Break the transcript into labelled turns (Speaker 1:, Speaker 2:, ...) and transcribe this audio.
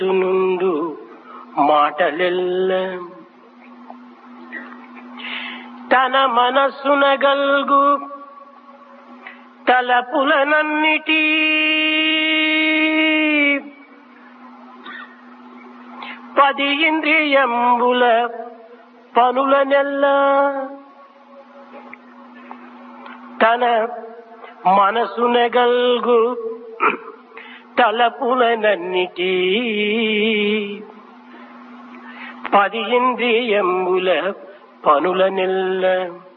Speaker 1: నుండు మాటలెల్ల తన మనస్సున గల్గు తలపులనన్నిటి పది ఇంద్రియంబుల పనుల నెల్ల తన మనసున గల్గు తలపులనన్నిటి పది ఇంద్రియంబుల పనుల నెల్ల